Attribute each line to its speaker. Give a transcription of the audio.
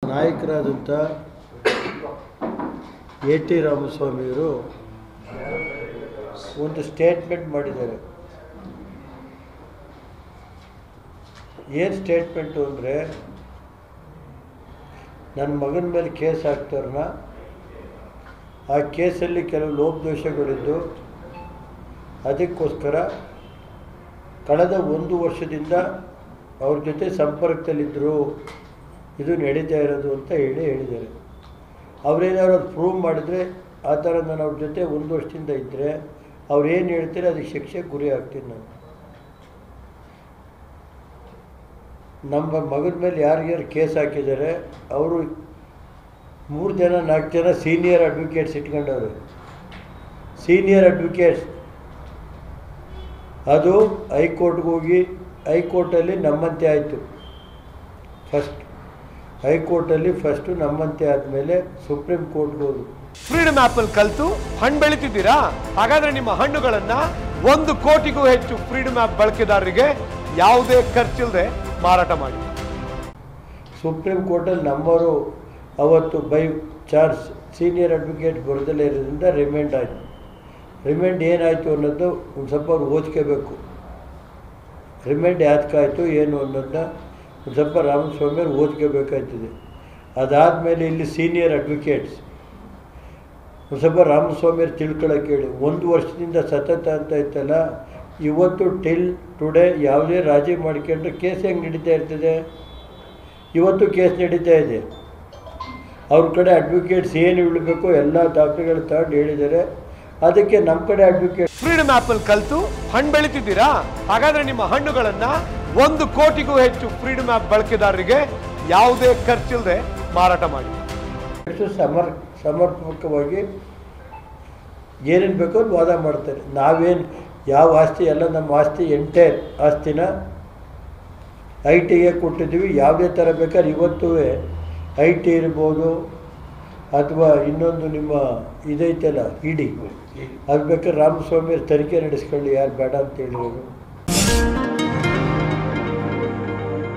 Speaker 1: ನಾಯಕರಾದಂಥ A T ರಾಮಸ್ವಾಮಿಯವರು ಒಂದು statement ಮಾಡಿದ್ದಾರೆ ಏನು ಸ್ಟೇಟ್ಮೆಂಟು ಅಂದರೆ ನನ್ನ ಮಗನ ಮೇಲೆ ಕೇಸ್ ಹಾಕ್ತಾರನ್ನ ಆ ಕೇಸಲ್ಲಿ ಕೆಲವು ಲೋಪದೋಷಗಳಿದ್ದು ಅದಕ್ಕೋಸ್ಕರ ಕಳೆದ ಒಂದು ವರ್ಷದಿಂದ ಅವ್ರ ಜೊತೆ ಸಂಪರ್ಕದಲ್ಲಿದ್ದರು ಇದು ನಡೀತಾ ಇರೋದು ಅಂತ ಹೇಳಿ ಹೇಳಿದ್ದಾರೆ ಅವರೇನಾದ್ರು ಅದು ಪ್ರೂವ್ ಮಾಡಿದರೆ ಆ ಥರ ನಾನು ಅವ್ರ ಜೊತೆ ಒಂದು ವರ್ಷದಿಂದ ಇದ್ದರೆ ಅವ್ರು ಏನು ಹೇಳ್ತಾರೆ ಅದಕ್ಕೆ ಶಿಕ್ಷೆಗೆ ಗುರಿ ಆಗ್ತೀನಿ ನಾನು ನಮ್ಮ ಮಗನ ಮೇಲೆ ಯಾರ್ಯಾರು ಕೇಸ್ ಹಾಕಿದ್ದಾರೆ ಅವರು ಮೂರು ಜನ ನಾಲ್ಕು ಜನ ಸೀನಿಯರ್ ಅಡ್ವೊಕೇಟ್ಸ್ ಇಟ್ಕೊಂಡವ್ರು ಸೀನಿಯರ್ ಅಡ್ವೊಕೇಟ್ಸ್ ಅದು ಹೈಕೋರ್ಟ್ಗೆ ಹೋಗಿ ಹೈಕೋರ್ಟಲ್ಲಿ ನಮ್ಮಂತೆ ಆಯಿತು ಫಸ್ಟ್ ಹೈಕೋರ್ಟಲ್ಲಿ ಫಸ್ಟು ನಮ್ಮಂತೆ ಆದಮೇಲೆ ಸುಪ್ರೀಂ ಕೋರ್ಟ್ಗೆ ಹೋದ್ರು
Speaker 2: ಫ್ರೀಡಮ್ ಆಪ್ ಅಲ್ಲಿ ಕಲ್ತು ಹಣ್ಣು ಬೆಳಿತಿದ್ದೀರಾ ಹಾಗಾದ್ರೆ ನಿಮ್ಮ ಹಣ್ಣುಗಳನ್ನ ಒಂದು ಕೋಟಿಗೂ ಹೆಚ್ಚು ಫ್ರೀಡಮ್ ಆಪ್ ಬಳಕೆದಾರರಿಗೆ ಯಾವುದೇ ಖರ್ಚಿಲ್ಲದೆ ಮಾರಾಟ ಮಾಡಿ
Speaker 1: ಸುಪ್ರೀಂ ಕೋರ್ಟಲ್ಲಿ ನಮ್ಮವರು ಅವತ್ತು ಬೈ ಚಾರ್ಜ್ ಸೀನಿಯರ್ ಅಡ್ವೊಕೇಟ್ ಬರೋದಲ್ಲೇ ಇರೋದ್ರಿಂದ ರಿಮೈಂಡ್ ಆಯಿತು ರಿಮೈಂಡ್ ಏನಾಯಿತು ಅನ್ನೋದು ಒಂದು ಸ್ವಲ್ಪ ಅವ್ರು ಓದ್ಕೋಬೇಕು ರಿಮೈಂಡ್ ಯಾತಕ್ಕಾಯಿತು ಏನು ಅನ್ನೋದನ್ನ ಒಂದು ಸ್ವಲ್ಪ ರಾಮಸ್ವಾಮಿ ಅವ್ರು ಓದ್ಕೋಬೇಕಾಗ್ತದೆ ಅದಾದಮೇಲೆ ಇಲ್ಲಿ ಸೀನಿಯರ್ ಅಡ್ವೊಕೇಟ್ಸ್ ಒಂದು ಸ್ವಲ್ಪ ರಾಮಸ್ವಾಮಿ ಅವ್ರು ತಿಳ್ಕೊಳಕ್ಕೆ ಹೇಳಿ ಒಂದು ವರ್ಷದಿಂದ ಸತತ ಅಂತ ಇತ್ತಲ್ಲ ಇವತ್ತು ಟಿಲ್ ಟುಡೇ ಯಾವುದೇ ರಾಜಿ ಮಾಡ್ಕೊಂಡ್ರೆ ಕೇಸ್ ಹೆಂಗೆ ನಡೀತಾ ಇರ್ತದೆ ಇವತ್ತು ಕೇಸ್ ನಡೀತಾ ಇದೆ ಅವ್ರ ಕಡೆ ಅಡ್ವೊಕೇಟ್ಸ್ ಏನು ಇಡಬೇಕು ಎಲ್ಲ ದಾಖಲೆಗಳು ತಗೊಂಡು ಹೇಳಿದ್ದಾರೆ ಅದಕ್ಕೆ ನಮ್ಮ ಕಡೆ ಅಡ್ವೊಕೇಟ್
Speaker 2: ಫ್ರೀಡಮ್ ಆಪ್ ಅಲ್ಲಿ ಕಲ್ತು ಹಣ್ಣು ಬೆಳಿತಿದ್ದೀರಾ ಹಾಗಾದ್ರೆ ನಿಮ್ಮ ಹಣ್ಣುಗಳನ್ನ ಒಂದು ಕೋಟಿಗೂ ಹೆಚ್ಚು ಫ್ರೀಡಮ್ ಆಪ್ ಬಳಕೆದಾರರಿಗೆ ಯಾವುದೇ ಖರ್ಚಿಲ್ಲದೆ ಮಾರಾಟ ಮಾಡಿ
Speaker 1: ಸಮರ್ ಸಮರ್ಪಕವಾಗಿ ಏನೇನು ಬೇಕೋ ಅದು ವಾದ ಮಾಡ್ತಾರೆ ನಾವೇನು ಯಾವ ಆಸ್ತಿ ಎಲ್ಲ ನಮ್ಮ ಆಸ್ತಿ ಎಂಟೈರ್ ಆಸ್ತಿನ ಐ ಟಿಗೆ ಕೊಟ್ಟಿದ್ದೀವಿ ಯಾವುದೇ ಥರ ಬೇಕಾದ್ರೆ ಇವತ್ತೂ ಐ ಟಿ ಇರ್ಬೋದು ಅಥವಾ ಇನ್ನೊಂದು ನಿಮ್ಮ ಇದೈತಲ್ಲ ಇಡಿ ಅದು ಬೇಕಾದ್ರೆ ರಾಮಸ್ವಾಮಿ ಅವ್ರು ತನಿಖೆ ನಡೆಸ್ಕೊಳ್ಳಿ ಯಾರು ಬೇಡ ಅಂತ ಹೇಳಿರೋದು